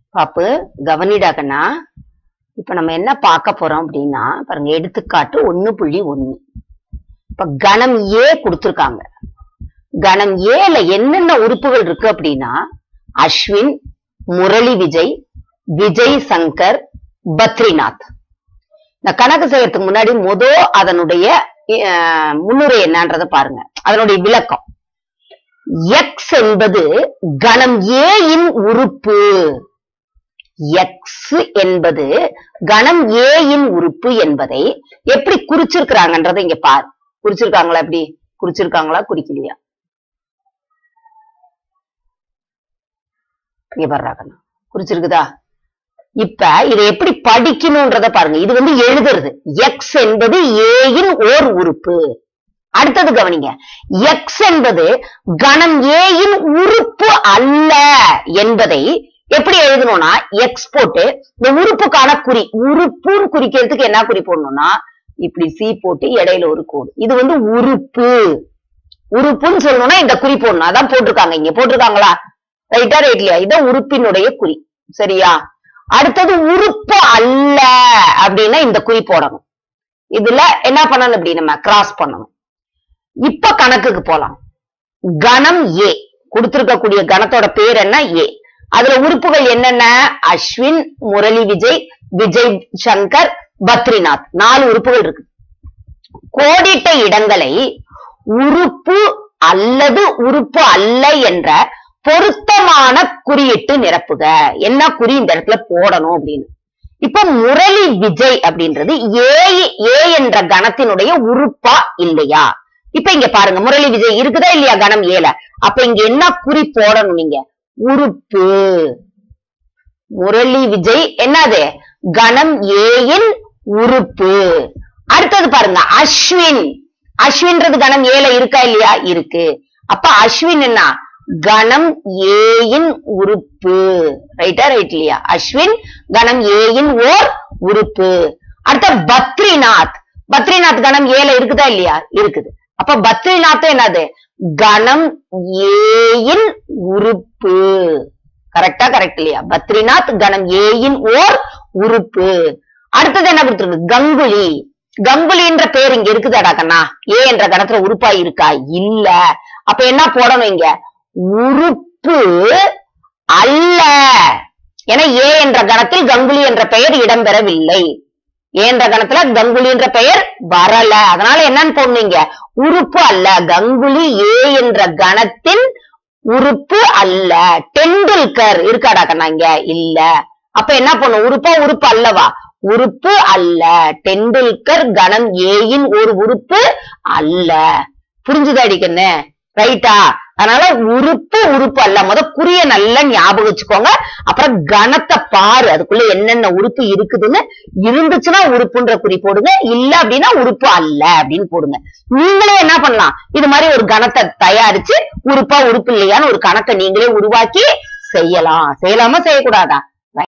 பாப்பு கவனிடா கண்ணா இப்ப நம்ம என்ன பார்க்க போறோம் அப்படின்னா பாருங்க எடுத்துக்காட்டு ஒண்ணு புள்ளி ஒண்ணு இப்ப கணம் ஏ கொடுத்திருக்காங்க கணம் ஏல என்னென்ன உறுப்புகள் இருக்கு அப்படின்னா அஸ்வின் முரளி விஜய் விஜய் சங்கர் பத்ரிநாத் இந்த கணக்கு செய்யறதுக்கு முன்னாடி முத அதனுடைய அஹ், முன்னுரை என்னன்றத பாருங்க அதனுடைய விளக்கம் எக்ஸ் என்பது கணம் ஏ இன் உறுப்பு எக்ஸ் என்பது கணம் ஏ இன் உறுப்பு என்பதை எப்படி குறிச்சிருக்கிறாங்கன்றதை இங்க பாரு குறிச்சிருக்காங்களா எப்படி குறிச்சிருக்காங்களா குறிக்கலையா இங்க பாருங்க குறிச்சிருக்குதா இப்ப இதை எப்படி படிக்கணும்ன்றத பாருங்க இது வந்து எழுதுறது எக்ஸ் என்பது ஏயின் ஓர் உறுப்பு அடுத்தது கவனிங்க எக்ஸ் என்பது கணம் ஏயின் உறுப்பு அல்ல என்பதை எப்படி எழுதணும்னா எக்ஸ் போட்டு இந்த உறுப்புக்கான குறி உறுப்புன்னு குறிக்கிறதுக்கு என்ன குறி போடணும்னா இப்படி சி போட்டு இடையில ஒரு கோடு இது வந்து உறுப்பு உறுப்புன்னு சொல்லணும்னா இந்த குறி போடணும் அதான் போட்டிருக்காங்க இங்க போட்டிருக்காங்களா ரைட்டா ரைட்லயா இதான் உறுப்பினுடைய குறி சரியா அடுத்தது உறுப்பு அல்ல அப்படின்னா இந்த குறி போடணும் இதுல என்ன பண்ணணும் அப்படி நம்ம கிராஸ் பண்ணணும் இப்ப கணக்குக்கு போலாம் கணம் ஏ கொடுத்திருக்கக்கூடிய கணத்தோட பேர் என்ன ஏ அதுல உறுப்புகள் என்னென்ன அஸ்வின் முரளி விஜய் விஜய் சங்கர் பத்ரிநாத் நாலு உறுப்புகள் இருக்கு கோடிட்ட இடங்களை உறுப்பு அல்லது உறுப்பு அல்ல என்ற பொருத்தமான குறியிட்டு நிரப்புக என்ன குறி இந்த இடத்துல போடணும் அப்படின்னு இப்ப முரளி விஜய் அப்படின்றது ஏ ஏ என்ற கணத்தினுடைய உறுப்பா இல்லையா இப்ப இங்க பாருங்க முரளி விஜய் இருக்குதா இல்லையா கணம் ஏல அப்ப இங்க என்ன குறி போடணும் நீங்க உறுப்பு முரளி விஜய் என்னது கணம் ஏயின் உறுப்பு அடுத்தது பாருங்க அஸ்வின் அஸ்வின்றது கணம் ஏல இருக்கா இல்லையா இருக்கு அப்ப அஸ்வின் என்ன கணம் ஏயின் உறுப்பு ரைட்டா ரைட் இல்லையா அஸ்வின் கணம் ஏயின் ஓர் உறுப்பு அடுத்த பத்ரிநாத் பத்ரிநாத் கணம் ஏல இருக்குதா இல்லையா இருக்குது அப்ப பத்ரிநாத் என்னது கணம் ஏயின் உறுப்பு கரெக்டா கரெக்ட் இல்லையா பத்ரிநாத் கணம் ஏயின் ஓர் உறுப்பு அடுத்தது என்ன கொடுத்துருக்கு கங்குலி கங்குலின்ற பேர் இங்க இருக்குதாடா கண்ணா ஏ என்ற கணத்துல உறுப்பா இருக்கா இல்ல அப்ப என்ன போடணும் இங்க உறுப்பு அல்ல ஏன்னா ஏ என்ற கணத்தில் கங்குலி என்ற பெயர் இடம்பெறவில்லை ஏ என்ற கணத்துல கங்குலி என்ற பெயர் வரல அதனால என்னன்னு போடணுங்க உறுப்பு அல்ல கங்குலி ஏ என்ற கணத்தின் உறுப்பு அல்ல டெண்டுல்கர் இருக்காடா கண்ணா இங்க இல்ல அப்ப என்ன பண்ணும் உறுப்பா உறுப்பு அல்லவா உறுப்பு அல்ல டெண்டுல்கர் கணம் ஏயின் ஒரு உறுப்பு அல்ல புரிஞ்சுதா அடிக்கண்ணு ரைட்டா அதனால உறுப்பு உறுப்பு அல்ல முத குறிய நல்லா ஞாபகம் வச்சுக்கோங்க அப்புறம் கணத்தை பாரு அதுக்குள்ள என்னென்ன உறுப்பு இருக்குதுன்னு இருந்துச்சுன்னா உறுப்புன்ற குறி போடுங்க இல்ல அப்படின்னா உறுப்பு அல்ல அப்படின்னு போடுங்க நீங்களே என்ன பண்ணலாம் இது மாதிரி ஒரு கணத்தை தயாரிச்சு உறுப்பா உறுப்பு இல்லையான்னு ஒரு கணக்கை நீங்களே உருவாக்கி செய்யலாம் செய்யலாமா செய்யக்கூடாதா